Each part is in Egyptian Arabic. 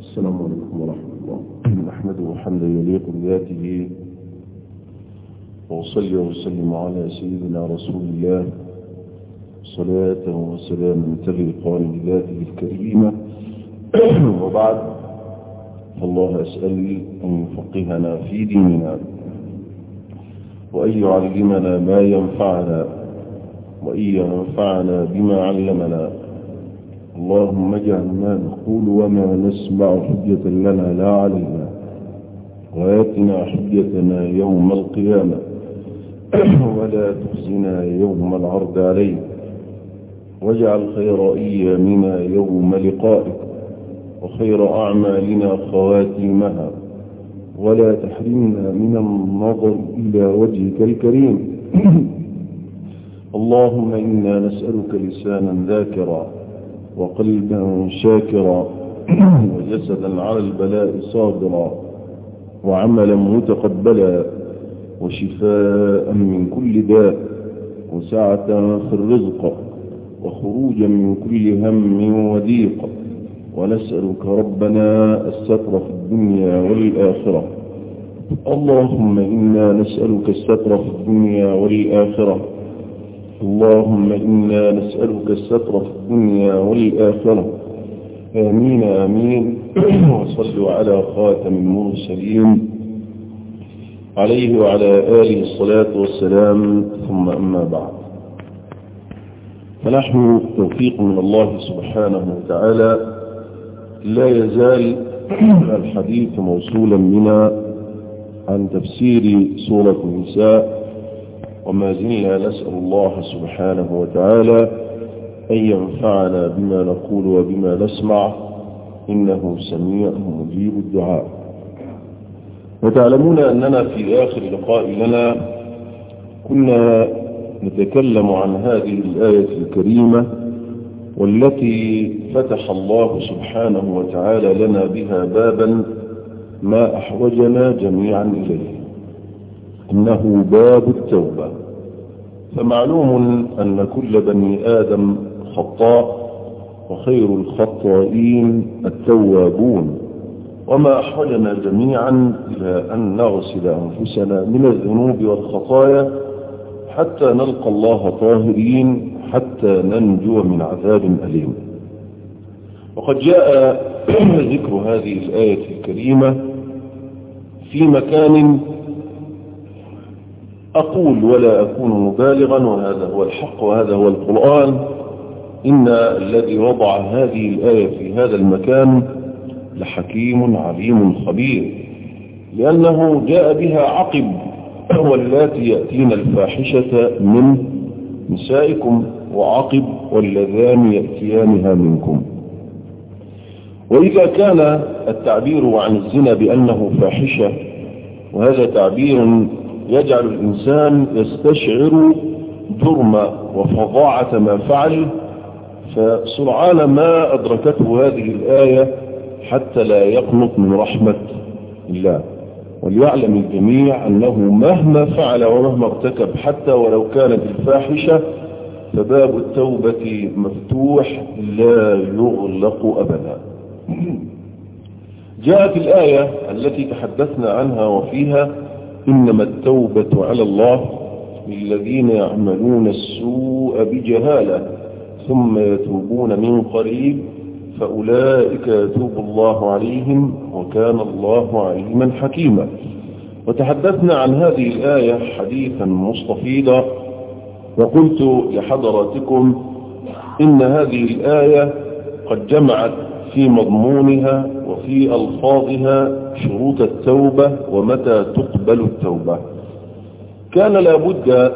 السلام عليكم ورحمة الله نحمده حمدا يليق بذاته وأصلي وسلم على سيدنا رسول الله صلاة وسلاما تليقان بذاته الكريمة وبعد فالله أسأل أن يفقهنا في ديننا وأن يعلمنا ما ينفعنا وأن ينفعنا بما علمنا اللهم اجعل ما نقول وما نسمع حجة لنا لا علينا وآتنا حجتنا يوم القيامة ولا تخزنا يوم العرض عليك واجعل خير أيامنا يوم لقائك وخير أعمالنا خواتيمها ولا تحرمنا من النظر إلى وجهك الكريم اللهم إنا نسألك لسانا ذاكرا وقلبا شاكرا وجسدا على البلاء صابرا وعملا متقبلا وشفاء من كل داء وسعة في الرزق وخروجا من كل هم وضيق ونسألك ربنا الستر في الدنيا والآخرة اللهم إنا نسألك الستر في الدنيا والآخرة اللهم إنا نسألك الستر في الدنيا والآخرة آمين آمين وصلوا على خاتم المرسلين عليه وعلى آله الصلاة والسلام ثم أما بعد فنحن توفيق من الله سبحانه وتعالى لا يزال الحديث موصولا بنا عن تفسير سورة النساء وما زلنا نسأل الله سبحانه وتعالى أن ينفعنا بما نقول وبما نسمع إنه سميع مجيب الدعاء وتعلمون أننا في آخر لقاء لنا كنا نتكلم عن هذه الآية الكريمة والتي فتح الله سبحانه وتعالى لنا بها بابا ما أحوجنا جميعا إليه إنه باب التوبة فمعلوم أن كل بني آدم خطاء وخير الخطائين التوابون وما أحوجنا جميعا إلى أن نغسل أنفسنا من الذنوب والخطايا حتى نلقى الله طاهرين حتى ننجو من عذاب أليم وقد جاء ذكر هذه الآية الكريمة في مكان أقول ولا أكون مبالغا وهذا هو الحق وهذا هو القرآن إن الذي وضع هذه الآية في هذا المكان لحكيم عليم خبير لأنه جاء بها عقب واللاتي يأتين الفاحشة من نسائكم وعقب واللذان يأتيانها منكم وإذا كان التعبير عن الزنا بأنه فاحشة وهذا تعبير يجعل الإنسان يستشعر جرم وفظاعة ما فعل فسرعان ما أدركته هذه الآية حتى لا يقنط من رحمة الله وليعلم الجميع أنه مهما فعل ومهما ارتكب حتى ولو كانت الفاحشة فباب التوبة مفتوح لا يغلق أبدا جاءت الآية التي تحدثنا عنها وفيها إنما التوبة على الله للذين يعملون السوء بجهالة ثم يتوبون من قريب فأولئك يتوب الله عليهم وكان الله عليما حكيما وتحدثنا عن هذه الآية حديثا مستفيضا وقلت لحضراتكم إن هذه الآية قد جمعت في مضمونها وفي ألفاظها شروط التوبة ومتى تقبل التوبة كان لابد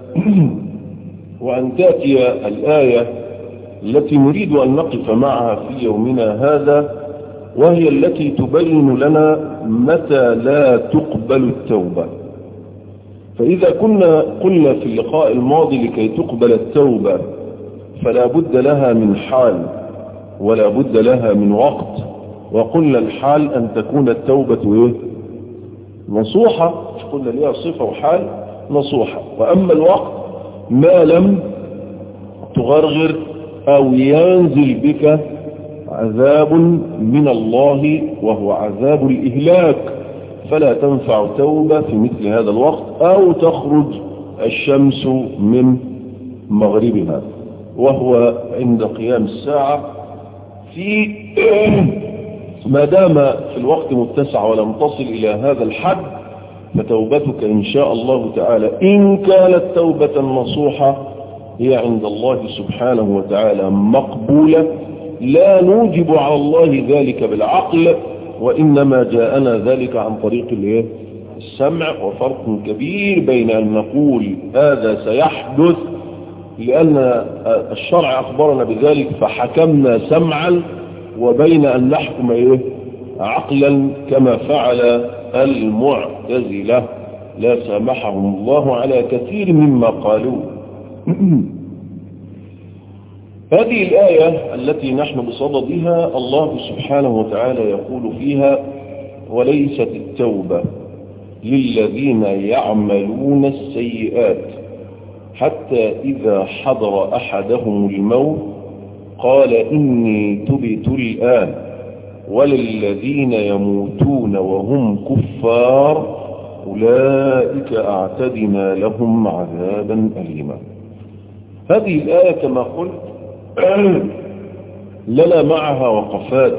وأن تأتي الآية التي نريد أن نقف معها في يومنا هذا وهي التي تبين لنا متى لا تقبل التوبة فإذا كنا قلنا في اللقاء الماضي لكي تقبل التوبة فلا بد لها من حال ولا بد لها من وقت وقلنا الحال أن تكون التوبة إيه؟ نصوحة قلنا لها صفة وحال نصوحة وأما الوقت ما لم تغرغر أو ينزل بك عذاب من الله وهو عذاب الإهلاك فلا تنفع توبة في مثل هذا الوقت أو تخرج الشمس من مغربها وهو عند قيام الساعة في ما دام في الوقت متسع ولم تصل إلى هذا الحد فتوبتك إن شاء الله تعالى إن كانت توبة نصوحة هي عند الله سبحانه وتعالى مقبولة لا نوجب على الله ذلك بالعقل وإنما جاءنا ذلك عن طريق الايه السمع وفرق كبير بين أن نقول هذا سيحدث لأن الشرع أخبرنا بذلك فحكمنا سمعا وبين أن نحكم إيه عقلا كما فعل المعتزلة لا سامحهم الله على كثير مما قالوا هذه الآية التي نحن بصددها الله سبحانه وتعالى يقول فيها وليست التوبة للذين يعملون السيئات حتى إذا حضر أحدهم الموت قال إني تبت الآن وللذين يموتون وهم كفار أولئك أعتدنا لهم عذابا أليما هذه الآية كما قلت لنا معها وقفات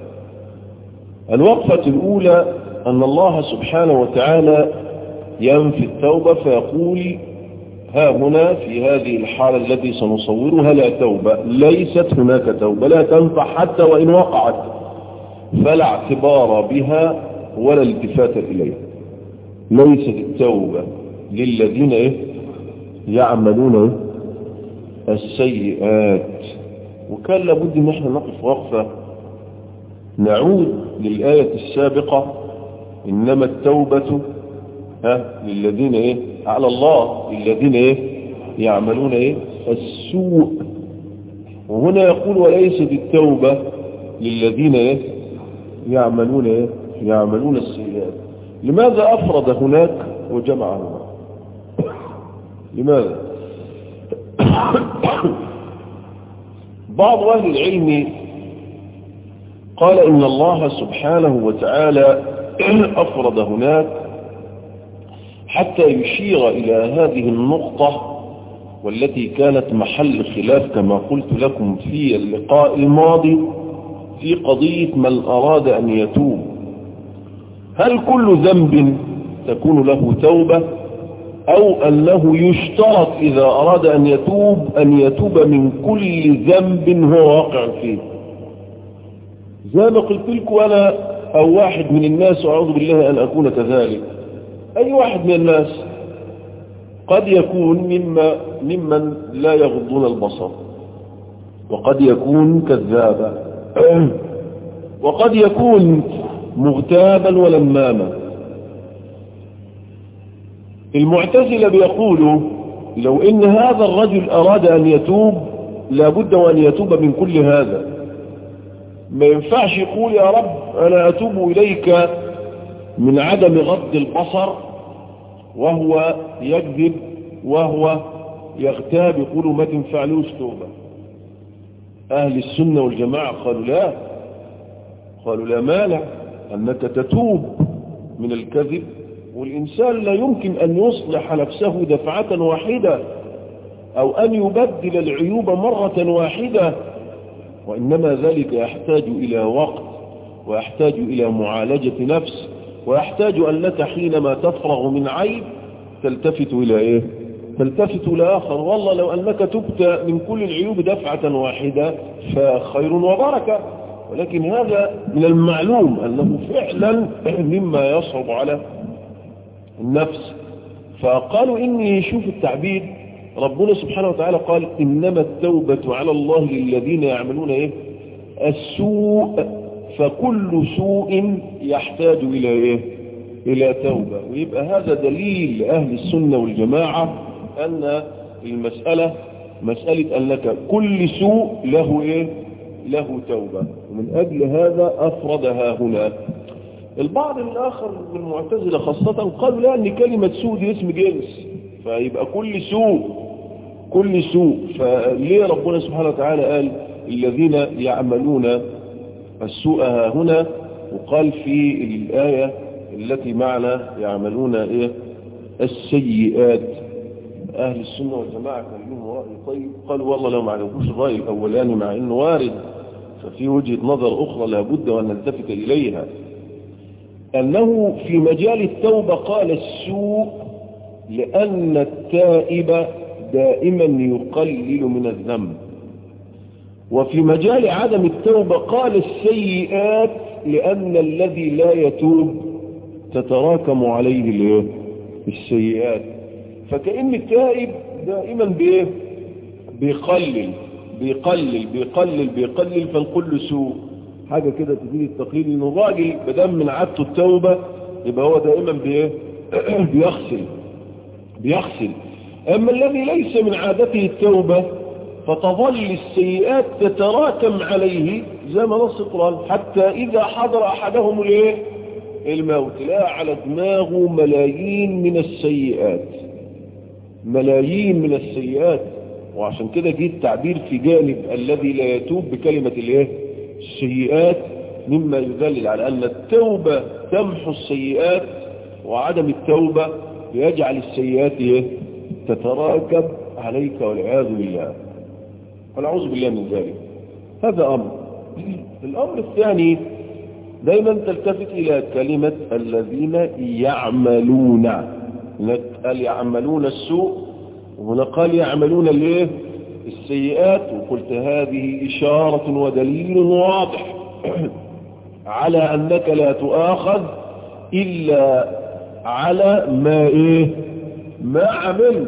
الوقفة الأولى أن الله سبحانه وتعالى ينفي التوبة فيقول ها هنا في هذه الحالة التي سنصورها لا توبة ليست هناك توبة لا تنفع حتى وإن وقعت فلا اعتبار بها ولا التفات إليها ليست التوبة للذين إيه؟ يعملون إيه؟ السيئات وكان لابد ان احنا نقف وقفة نعود للآية السابقة إنما التوبة ها للذين ايه على الله للذين ايه يعملون ايه السوء وهنا يقول وليست التوبة للذين ايه يعملون ايه يعملون السيئات لماذا أفرد هناك وجمع هناك لماذا بعض أهل العلم قال إن الله سبحانه وتعالى أفرد هناك حتى يشير إلى هذه النقطة والتي كانت محل خلاف كما قلت لكم في اللقاء الماضي في قضية من أراد أن يتوب هل كل ذنب تكون له توبة أو أنه يشترط إذا أراد أن يتوب أن يتوب من كل ذنب هو واقع فيه زي ما قلت لكم أنا أو واحد من الناس أعوذ بالله أن أكون كذلك أي واحد من الناس قد يكون مما ممن لا يغضون البصر وقد يكون كذابا وقد يكون مغتابا ولماما المعتزلة بيقولوا لو ان هذا الرجل اراد ان يتوب لابد وان يتوب من كل هذا ما ينفعش يقول يا رب انا اتوب اليك من عدم غض البصر وهو يكذب وهو يغتاب يقولوا ما تنفعلوش توبة اهل السنة والجماعة قالوا لا قالوا لا مانع انك تتوب من الكذب والإنسان لا يمكن أن يصلح نفسه دفعة واحدة أو أن يبدل العيوب مرة واحدة وإنما ذلك يحتاج إلى وقت ويحتاج إلى معالجة نفس ويحتاج أنك حينما تفرغ من عيب تلتفت إلى إيه تلتفت إلى آخر والله لو أنك تبت من كل العيوب دفعة واحدة فخير وبركة ولكن هذا من المعلوم أنه فعلا مما يصعب على النفس فقالوا إني شوف التعبير ربنا سبحانه وتعالى قال إنما التوبة على الله للذين يعملون إيه السوء فكل سوء يحتاج إلى إيه إلى توبة ويبقى هذا دليل أهل السنة والجماعة أن المسألة مسألة أنك كل سوء له إيه له توبة ومن أجل هذا أفردها هنا البعض الآخر من المعتزلة خاصة قالوا لا أن كلمة سوء دي اسم جنس فيبقى كل سوء كل سوء فليه ربنا سبحانه وتعالى قال الذين يعملون السوء هنا وقال في الآية التي معنا يعملون إيه السيئات أهل السنة والجماعة كان لهم رأي طيب قالوا والله لو ما عجبوش الرأي الأولاني مع إنه وارد ففي وجهة نظر أخرى لابد أن نلتفت إليها أنه في مجال التوبة قال السوء لأن التائب دائما يقلل من الذنب وفي مجال عدم التوبة قال السيئات لأن الذي لا يتوب تتراكم عليه السيئات فكأن التائب دائما بإيه بيقلل بيقلل بيقلل بيقلل فالكل سوء حاجة كده تدير التقليل إن الراجل بدم من عادته التوبة يبقى هو دائما بإيه بيغسل بيغسل أما الذي ليس من عادته التوبة فتظل السيئات تتراكم عليه زي ما نص القرآن حتى إذا حضر أحدهم الايه الموت لا على دماغه ملايين من السيئات ملايين من السيئات وعشان كده جه التعبير في جانب الذي لا يتوب بكلمة الايه السيئات مما يدلل على أن التوبة تمحو السيئات وعدم التوبة يجعل السيئات ايه تتراكب عليك والعياذ بالله ونعوذ بالله من ذلك هذا أمر الأمر الثاني دايما تلتفت إلى كلمة الذين يعملون قال يعملون السوء وهنا قال يعملون الايه السيئات وقلت هذه إشارة ودليل واضح على أنك لا تؤاخذ إلا على ما إيه ما عملت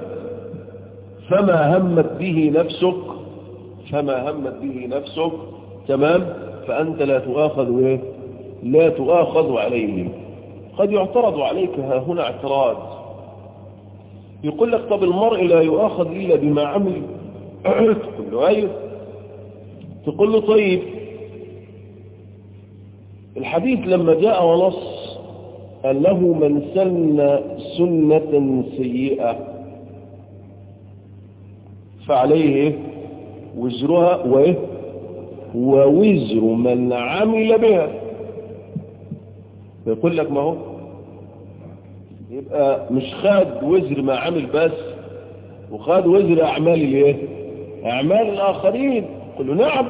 فما همت به نفسك فما همت به نفسك تمام فأنت لا تؤاخذ إيه لا تؤاخذ عليه قد يعترض عليك ها هنا اعتراض يقول لك طب المرء لا يؤاخذ إلا بما عمل تقول له أيوه تقول له طيب الحديث لما جاء ونص أنه من سن سنة سيئة فعليه وزرها وإيه ووزر من عمل بها يقول لك ما هو يبقى مش خاد وزر ما عمل بس وخاد وزر أعمال الايه أعمال الآخرين قل له نعم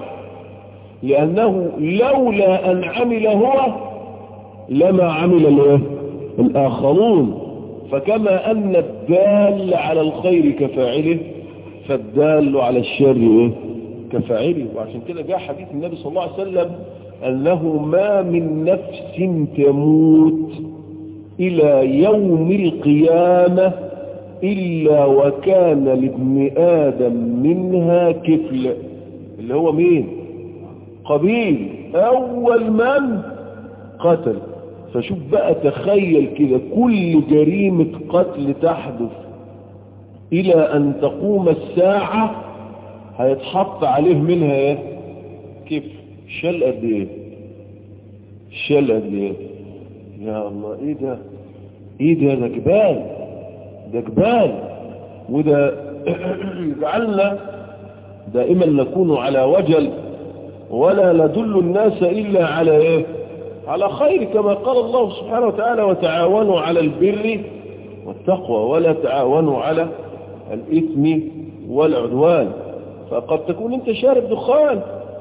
لأنه لولا أن عمل هو لما عمل الايه الآخرون فكما أن الدال على الخير كفاعله فالدال على الشر ايه كفاعله وعشان كده جاء حديث النبي صلى الله عليه وسلم أنه ما من نفس تموت إلى يوم القيامة إلا وكان لابن آدم منها كفل اللي هو مين قبيل أول من قتل فشوف بقى تخيل كده كل جريمة قتل تحدث إلى أن تقوم الساعة هيتحط عليه منها ايه كيف شل قد ايه شل قد ايه يا الله ايه ده ايه ده ده جبال ده جبال وده يجعلنا دائما نكون على وجل ولا ندل الناس إلا على ايه على خير كما قال الله سبحانه وتعالى وتعاونوا على البر والتقوى ولا تعاونوا على الإثم والعدوان فقد تكون انت شارب دخان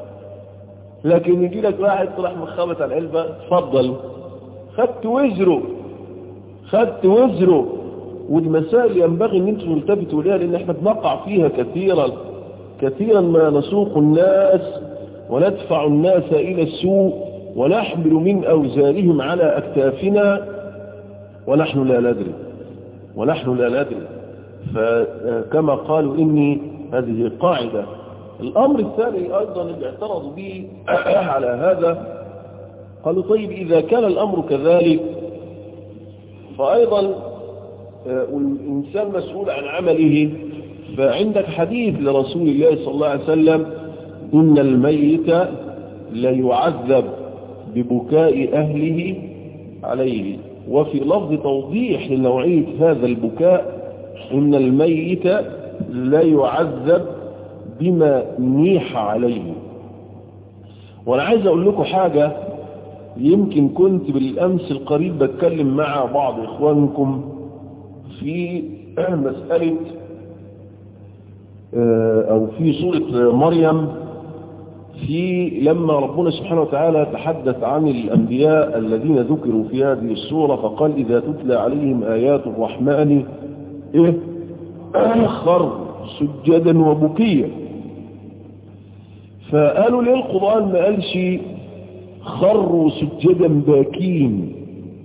لكن يجي لك واحد راح مخبط على العلبة تفضل خدت وزره خدت وزره ودي مسائل ينبغي ان انتم تلتفتوا لها لان احنا بنقع فيها كثيرا كثيرا ما نسوق الناس وندفع الناس الى السوء ونحمل من اوزارهم على اكتافنا ونحن لا ندري ونحن لا ندري فكما قالوا اني هذه قاعدة الأمر الثاني أيضا اللي اعترضوا به على هذا قالوا طيب إذا كان الأمر كذلك فأيضا والإنسان مسؤول عن عمله فعندك حديث لرسول الله صلى الله عليه وسلم إن الميت ليعذب ببكاء أهله عليه وفي لفظ توضيح لنوعية هذا البكاء إن الميت لا يعذب بما نيح عليه وانا عايز اقول لكم حاجة يمكن كنت بالامس القريب بتكلم مع بعض اخوانكم في مسألة او في سورة مريم في لما ربنا سبحانه وتعالى تحدث عن الأنبياء الذين ذكروا في هذه السورة فقال إذا تتلى عليهم آيات الرحمن إيه خر سجدا وبكيا فقالوا ليه القرآن ما قالش خروا سجدا باكين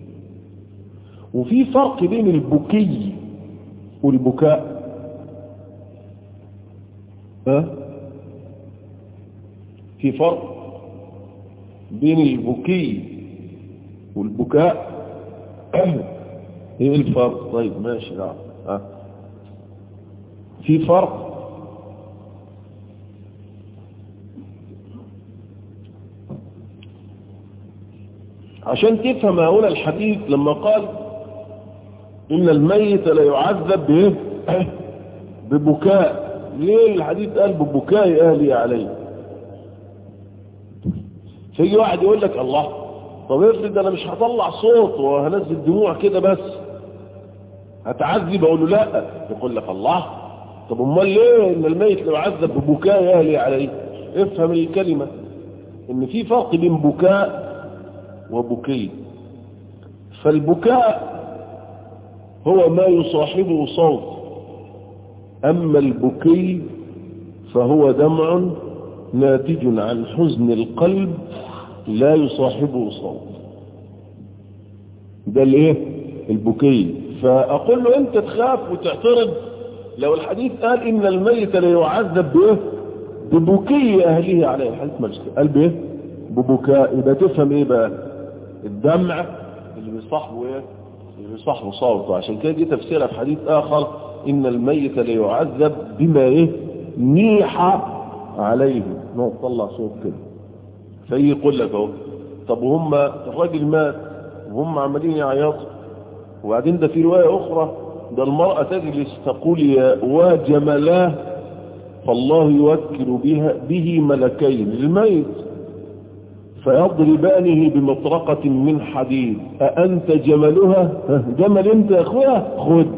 وفي فرق بين البكي والبكاء ها في فرق بين البكي والبكاء ايه الفرق طيب ماشي نعم ها في فرق عشان تفهم هؤلاء الحديث لما قال إن الميت لا يعذب بإيه؟ ببكاء ليه الحديث قال ببكاء أهلي عليه فيجي واحد يقول لك الله طب افرض انا مش هطلع صوت وهنزل دموع كده بس هتعذب اقول له لا يقول لك الله طب امال ليه ان الميت لو عذب ببكاء اهلي عليه افهم الكلمة ان في فرق بين بكاء وبكي فالبكاء هو ما يصاحبه صوت اما البكي فهو دمع ناتج عن حزن القلب لا يصاحبه صوت ده الايه البكي فاقول له انت تخاف وتعترض لو الحديث قال ان الميت لا يعذب بايه ببكي اهله عليه الحديث مجلس قال بايه ببكاء يبقى تفهم ايه بقى الدمع اللي بيصاحبه ايه اللي بيصاحبه صوته عشان كده دي تفسيرها في حديث اخر ان الميت لا يعذب بما ايه نيح عليه نقعد طلع صوت كده فيجي يقول لك اهو طب وهم الراجل مات وهم عمالين يعيطوا وبعدين ده في رواية أخرى ده المرأة تجلس تقول يا وجملاه فالله يوكل بها به ملكين للميت فيضربانه بمطرقة من حديد أأنت جملها جمل انت يا أخويا خد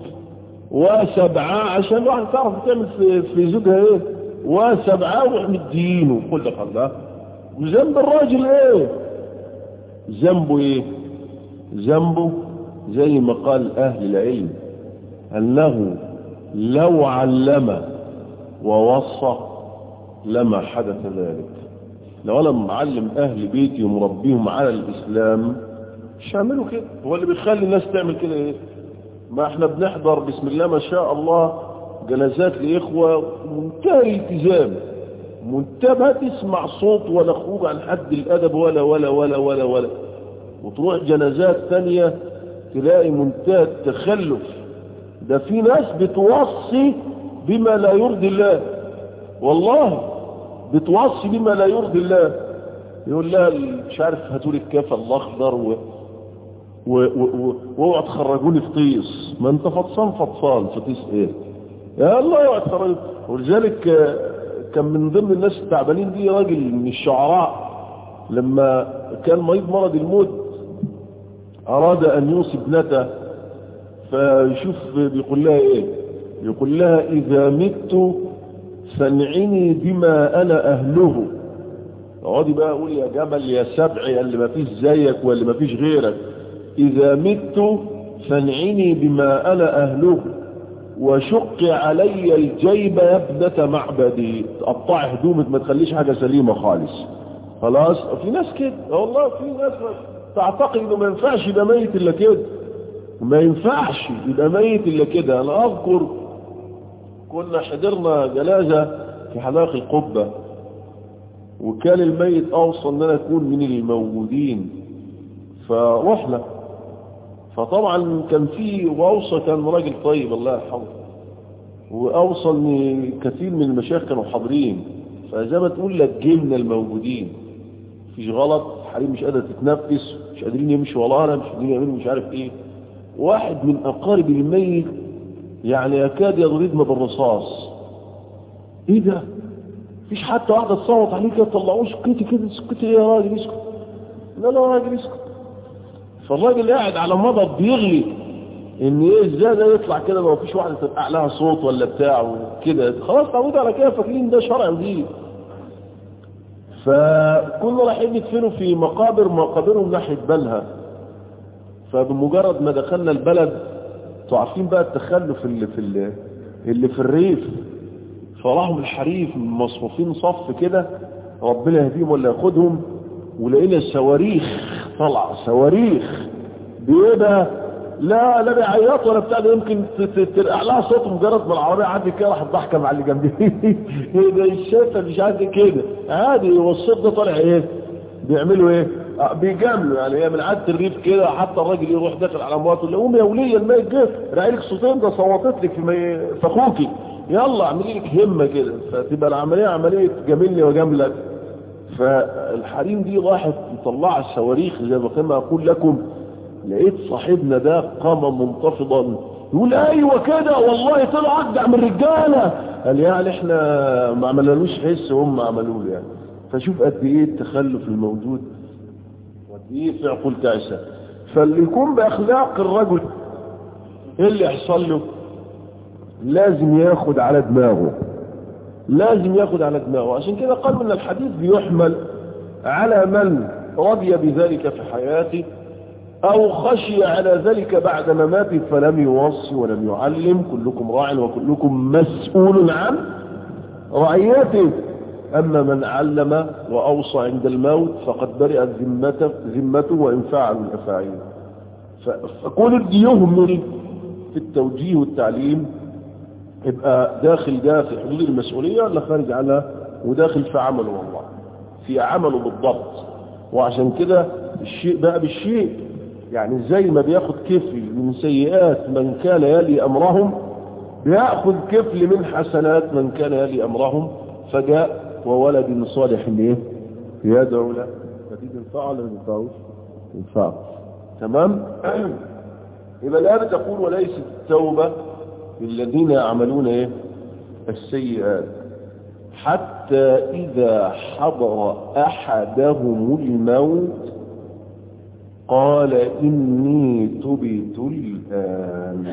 وسبعة عشان واحد تعرف تعمل في, في زوجها ايه وسبعة ومدينه قل لك الله وذنب الراجل ايه ذنبه ايه ذنبه زي ما قال اهل العلم انه لو علم ووصى لما حدث ذلك لو انا معلم اهل بيتي ومربيهم على الاسلام مش هعملوا كده هو اللي بيخلي الناس تعمل كده ايه ما احنا بنحضر بسم الله ما شاء الله جنازات لاخوه منتهى الالتزام منتبه تسمع صوت ولا خروج عن حد الادب ولا ولا ولا ولا ولا وتروح جنازات ثانيه تلاقي منتهى التخلف ده في ناس بتوصي بما لا يرضي الله والله بتوصي بما لا يرضي الله يقول لها مش عارف هاتوا لي الكافه الاخضر و واوعى تخرجوني في طيس ما انت فطسان فطسان في طيس ايه يا الله اوعى تخرجوني ولذلك كان من ضمن الناس التعبانين دي راجل من الشعراء لما كان مريض مرض الموت اراد ان يوصي ابنته فيشوف بيقول لها ايه يقول لها اذا مت فانعني بما انا اهله اقعدي بقى اقول يا جبل يا سبع يا اللي ما فيش زيك واللي ما فيش غيرك اذا مت فانعني بما انا اهله وشق علي الجيب يا ابنة معبدي تقطع هدومك ما تخليش حاجة سليمة خالص خلاص في ناس كده والله في ناس تعتقد انه ما ينفعش يبقى ميت الا كده ما ينفعش يبقى ميت الا كده انا اذكر كنا حضرنا جنازة في حدائق القبة وكان الميت اوصى ان انا اكون من الموجودين فرحنا فطبعا كان في واوصى كان راجل طيب الله يرحمه واوصى ان كثير من المشايخ كانوا حاضرين فزي ما تقول لك جبنا الموجودين مفيش غلط حريم مش قادره تتنفس مش قادرين يمشوا ورانا مش قادرين يعملوا مش عارف ايه واحد من اقارب الميت يعني يكاد يضربنا بالرصاص ايه ده مفيش حتى واحدة تصوت عليه كده طلعوه سكتي كده سكتي ايه يا راجل اسكت لا لا يا راجل اسكت فالراجل قاعد على مضض بيغلي ان ايه ازاي ده يطلع كده ما فيش واحدة تبقى لها صوت ولا بتاع وكده خلاص تعود على كده فاكرين ده شرع جديد فكنا رايحين ندفنوا في مقابر مقابرهم ناحية بلها فبمجرد ما دخلنا البلد عارفين بقى التخلف اللي في اللي, اللي في الريف فراحوا الحريف مصفوفين صف كده ربنا يهديهم ولا ياخدهم ولقينا صواريخ طلع صواريخ بيبقى لا لا بيعيط ولا بتاع ده يمكن ترقع لها صوت مجرد ما العربيه عدت كده راح ضحكه مع اللي جنبي ايه ده الشاشه مش عارف كده عادي هو الصوت ده طالع ايه بيعملوا ايه آه بيجاملوا يعني هي من عاده الريف كده حتى الراجل يروح داخل على مراته يقول قوم يا وليه الماء جه راعي لك صوتين ده صوتت لك في فخوكي يلا اعملي لك همه كده فتبقى العمليه عمليه جاملني وجاملك فالحريم دي راحت مطلعه الصواريخ زي ما كما اقول لكم لقيت صاحبنا ده قام منتفضا يقول ايوه كده والله طلع اجدع من الرجاله قال يعني احنا ما عملنالوش حس هم عملوه يعني فشوف قد ايه التخلف الموجود وقد ايه في عقول تعسه فاللي يكون باخلاق الرجل ايه اللي يحصل له لازم ياخد على دماغه لازم ياخد على دماغه عشان كده قالوا ان الحديث بيحمل على من رضي بذلك في حياته او خشي على ذلك بعد مماته فلم يوصي ولم يعلم كلكم راع وكلكم مسؤول عن رعيته اما من علم واوصى عند الموت فقد برئت ذمته ذمته وان فعلوا الافاعيل فكون يهمل في التوجيه والتعليم يبقى داخل ده في حدود المسؤولية ولا خارج عنها وداخل في عمله والله في عمله بالضبط وعشان كده الشيء بقى بالشيء يعني زي ما بياخد كفل من سيئات من كان يلي أمرهم بيأخذ كفل من حسنات من كان يلي أمرهم فجاء وولد صالح ايه يدعو له فتيجي ينفعه ولا ما ينفعوش ينفعه تمام يبقى الآية تقول وليست التوبة للذين يعملون ايه السيئات حتى إذا حضر أحدهم الموت قال إني تبت الآن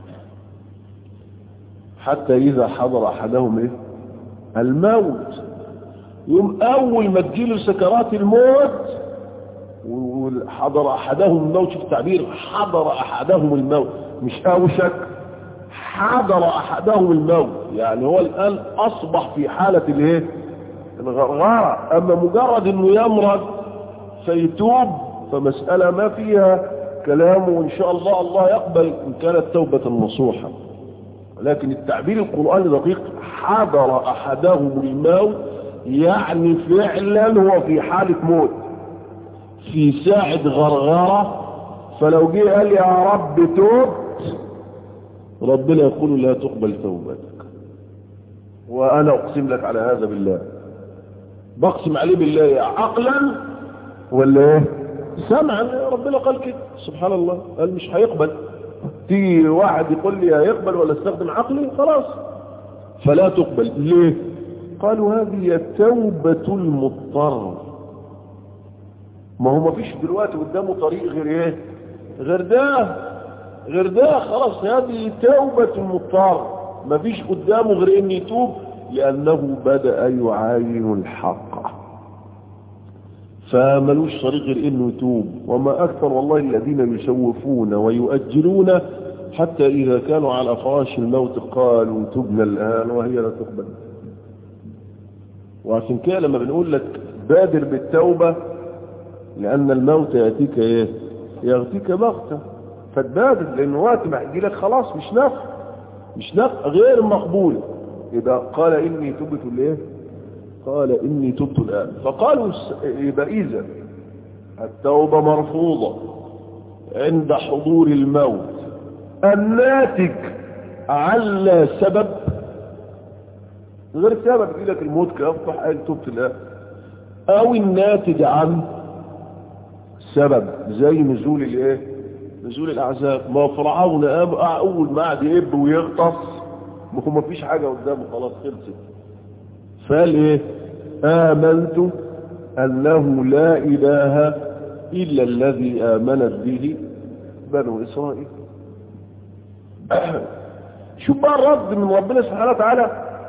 حتى إذا حضر أحدهم إيه؟ الموت يوم أول ما تجيله سكرات الموت وحضر أحدهم الموت شوف التعبير حضر أحدهم الموت مش أوشك حضر أحدهم الموت يعني هو الآن أصبح في حالة الايه الغرغرة أما مجرد أنه يمرض فيتوب فمسألة ما فيها كلام وإن شاء الله الله يقبل إن كانت توبة نصوحة لكن التعبير القرآني دقيق حضر أحدهم الموت يعني فعلا هو في حالة موت في ساعة غرغرة فلو جه قال يا رب توبت ربنا يقول لا تقبل توبتك وأنا أقسم لك على هذا بالله بقسم عليه بالله عقلا ولا ايه سمعا ربنا قال كده سبحان الله قال مش هيقبل تيجي واحد يقول لي هيقبل ولا استخدم عقلي خلاص فلا تقبل ليه قالوا هذه توبة المضطر ما هو ما فيش دلوقتي قدامه طريق غير ايه غير ده غير ده خلاص هذه توبة المضطر ما فيش قدامه غير ان يتوب لانه بدأ يعاين الحق فملوش طريق غير انه يتوب وما اكثر والله الذين يسوفون ويؤجلون حتى اذا كانوا على فراش الموت قالوا تبنى الان وهي لا تقبل وعشان كده لما بنقول لك بادر بالتوبة لان الموت يأتيك ايه يغتيك بغتة فتبادر لان وقت ما يجي لك خلاص مش نفع مش نفع غير مقبول يبقى قال اني تبت الايه قال إني تبت الآن فقالوا يبقى إذا التوبة مرفوضة عند حضور الموت الناتج على سبب غير سبب يقول لك الموت كأفتح قال تبت الآن أو الناتج عن سبب زي نزول الايه نزول الأعزاب ما فرعون أول ما قعد يب ويغطس ما هو ما فيش حاجة قدامه خلاص خلصت فقال ايه آمنت أنه لا إله إلا الذي آمنت به بنو إسرائيل شوف بقى الرد من ربنا سبحانه وتعالى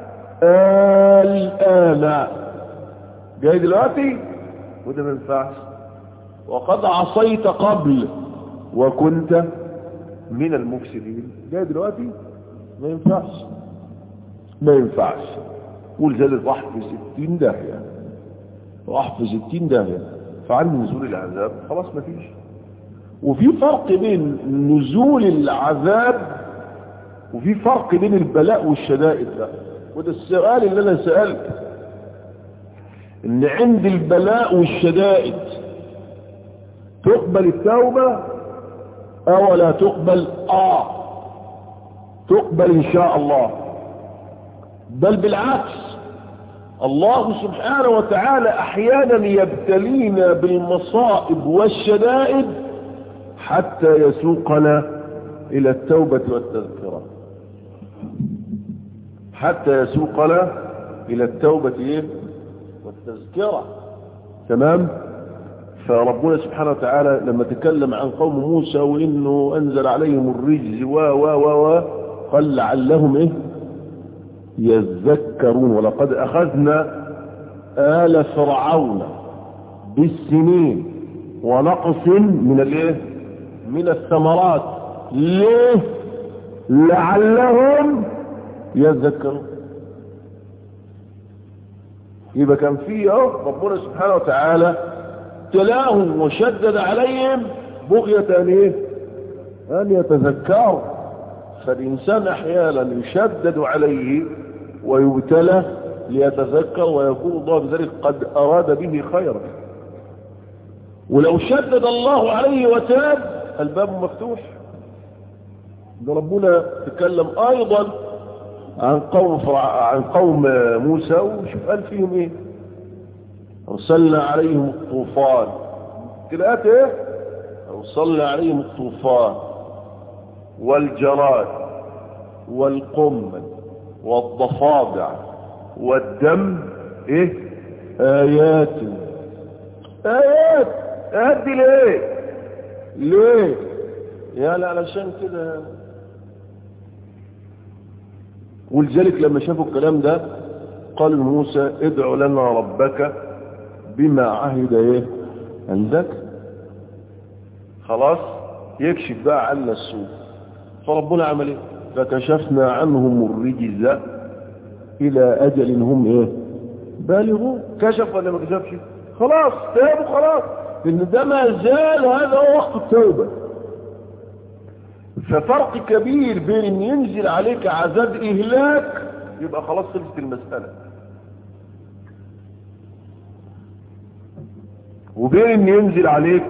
الآن جاي دلوقتي وده ما ينفعش وقد عصيت قبل وكنت من المفسدين جاي دلوقتي ما ينفعش ما ينفعش قول زادت راح في ستين داهية راح في ستين داهية فعن نزول العذاب خلاص ما فيش وفي فرق بين نزول العذاب وفي فرق بين البلاء والشدائد ده وده السؤال اللي انا سألته ان عند البلاء والشدائد تقبل التوبة او لا تقبل اه تقبل ان شاء الله بل بالعكس الله سبحانه وتعالى احيانا يبتلينا بالمصائب والشدائد حتى يسوقنا الى التوبة والتذكرة حتى يسوقنا الى التوبة ايه والتذكرة تمام فربنا سبحانه وتعالى لما تكلم عن قوم موسى وانه انزل عليهم الرجز و و و و قال لعلهم ايه يذكرون ولقد اخذنا آل فرعون بالسنين ونقص من الايه من الثمرات ليه لعلهم يذكرون يبقى كان في اهو ربنا سبحانه وتعالى ابتلاهم وشدد عليهم بغية ان ايه ان يتذكروا فالانسان احيانا يشدد عليه ويبتلى ليتذكر ويكون الله بذلك قد اراد به خيرا ولو شدد الله عليه وتاب الباب مفتوح ده ربنا تكلم ايضا عن قوم عن قوم موسى وشوف قال فيهم ايه ارسلنا عليهم الطوفان قراءات ايه ارسلنا عليهم الطوفان والجراد والقمل والضفادع والدم ايه ايات ايات ايات دي ليه ليه يا لا علشان كده ولذلك لما شافوا الكلام ده قال موسى ادعو لنا ربك بما عهد ايه عندك خلاص يكشف بقى عنا السوء فربنا عمل ايه فكشفنا عنهم الرجز الى اجل هم ايه بالغوا كشف ولا ما كشفش خلاص تابوا خلاص ان ده ما زال هذا هو وقت التوبه ففرق كبير بين ان ينزل عليك عذاب اهلاك يبقى خلاص خلصت المسألة وبين ان ينزل عليك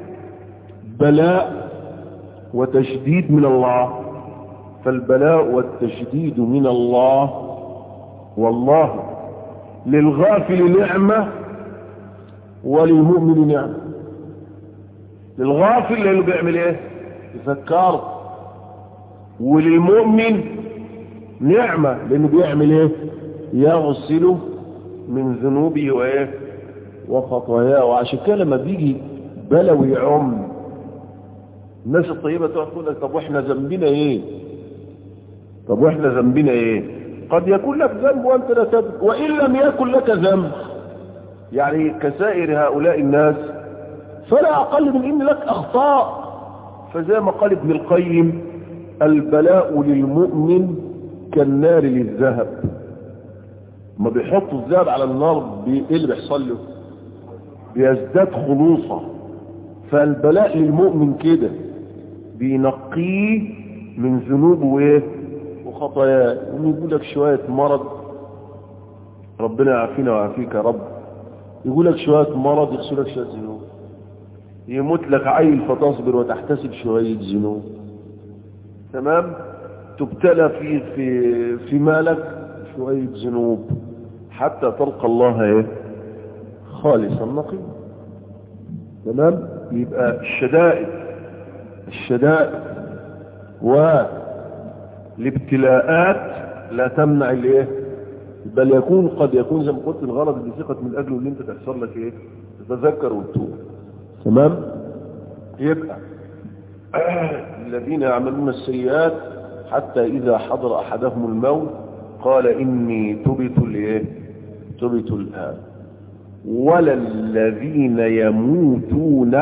بلاء وتشديد من الله فالبلاء والتشديد من الله والله للغافل نعمة وللمؤمن نعمة للغافل لانه بيعمل ايه يفكر وللمؤمن نعمة لانه بيعمل ايه يغسله من ذنوبه وايه وخطاياه وعشان كده لما بيجي بلوي يعم الناس الطيبة تقعد تقول لك طب واحنا ذنبنا ايه طب واحنا ذنبنا ايه قد يكون لك ذنب وانت لا تذنب وان لم يكن لك ذنب يعني كسائر هؤلاء الناس فلا اقل من ان لك اخطاء فزي ما قال ابن القيم البلاء للمؤمن كالنار للذهب ما بيحطوا الذهب على النار ايه اللي بيحصل له بيزداد خلوصة فالبلاء للمؤمن كده بينقيه من ذنوبه وايه وخطاياه يقول لك شوية مرض ربنا يعافينا ويعافيك يا رب يقول لك شوية مرض يغسل لك شوية ذنوب يموت لك عيل فتصبر وتحتسب شوية ذنوب تمام تبتلى في في في مالك شوية ذنوب حتى تلقى الله ايه خالصا نقيا تمام يبقى الشدائد الشدائد والابتلاءات لا تمنع الايه بل يكون قد يكون زي ما قلت الغرض اللي ثقت من اجله ان انت تحصل لك ايه تتذكر وتتوب تمام يبقى الذين يعملون السيئات حتى اذا حضر احدهم الموت قال اني تبت الايه تبت الان ولا الذين يموتون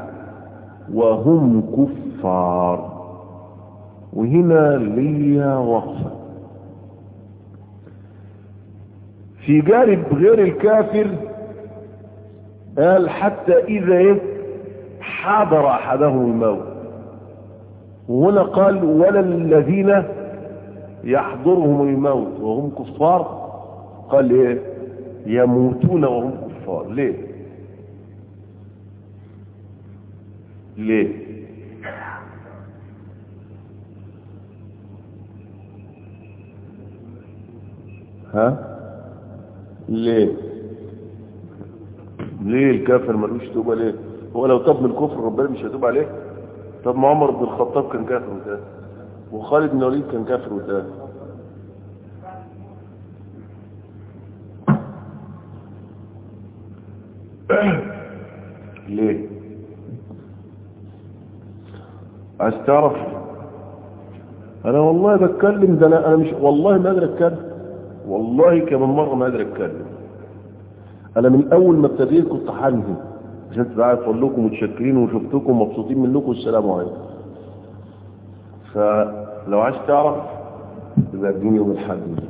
وهم كفار وهنا ليا وقفه في جانب غير الكافر قال حتى إذا إيه حضر أحدهم الموت وهنا قال ولا الذين يحضرهم الموت وهم كفار قال إيه يموتون وهم كفار ليه ليه ها ليه ليه الكافر ملوش توبة ليه هو لو تاب من الكفر ربنا مش هيتوب عليه طب ما عمر بن الخطاب كان كافر وتاب وخالد بن الوليد كان كافر وتاب ليه عايز تعرف انا والله بتكلم ده انا انا مش والله ما قادر اتكلم والله كمان مرة ما قادر اتكلم انا من اول ما ابتديت كنت حنهي عشان تبقى عارف اقول لكم متشكرين وشفتكم مبسوطين منكم والسلام عليكم فلو عايز تعرف يبقى اديني يوم الحد